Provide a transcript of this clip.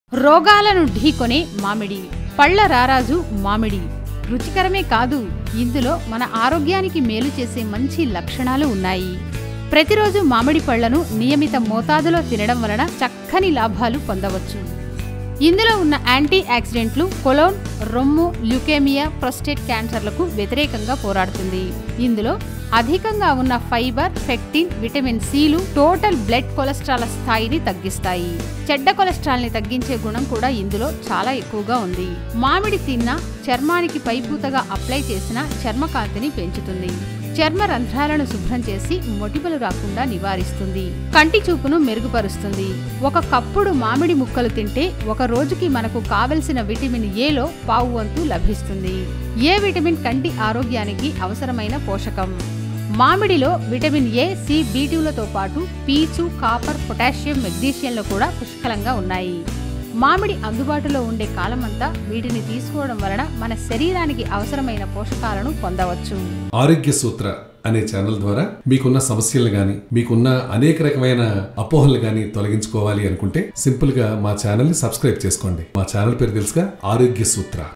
రోగాలను ఢీకొనే మామిడి పళ్ళ రారాజు మామిడి రుచికరమే కాదు ఇందులో మన ఆరోగ్యానికి మేలు చేసే మంచి లక్షణాలు ఉన్నాయి ప్రతిరోజు మామిడి పళ్లను నియమిత మోతాదులో తినడం వలన చక్కని లాభాలు పొందవచ్చు ఇందులో ఉన్న యాంటీ ఆక్సిడెంట్లు కొలోన్ రొమ్ము ల్యూకేమియా ప్రొస్టేట్ క్యాన్సర్లకు వ్యతిరేకంగా పోరాడుతుంది ఇందులో అధికంగా ఉన్న ఫైబర్ ఫెక్టిన్ విటమిన్ సిలు టోటల్ బ్లడ్ కొలెస్ట్రాల్ స్థాయిని తగ్గిస్తాయి చెడ్డ కొలెస్ట్రాల్ ని తగ్గించే గుణం కూడా ఇందులో చాలా ఎక్కువగా ఉంది మామిడి తిన్న చర్మానికి పైపూతగా అప్లై చేసిన చర్మకాంతిని పెంచుతుంది చర్మ రంధ్రాలను శుభ్రం చేసి మొటిమలు రాకుండా నివారిస్తుంది కంటి చూపును మెరుగుపరుస్తుంది ఒక కప్పుడు మామిడి ముక్కలు తింటే ఒక రోజుకి మనకు కావలసిన విటమిన్ ఏలో పావు వంతు లభిస్తుంది ఏ విటమిన్ కంటి ఆరోగ్యానికి అవసరమైన పోషకం మామిడిలో విటమిన్ ఏ సి బీటులతో పాటు పీచు కాపర్ పొటాషియం మెగ్నీషియంలు కూడా పుష్కలంగా ఉన్నాయి మామిడి అందుబాటులో ఉండే కాలమంతా వీటిని తీసుకోవడం వలన మన శరీరానికి అవసరమైన పోషకాలను పొందవచ్చు ఆరోగ్య సూత్ర అనే ఛానల్ ద్వారా మీకున్న సమస్యలు గాని మీకున్న అనేక రకమైన అపోహలు గాని తొలగించుకోవాలి అనుకుంటే సింపుల్ గా మా ఛానల్ ని సబ్స్క్రైబ్ చేసుకోండి మా ఛానల్ పేరు తెలుసుగా ఆరోగ్య సూత్ర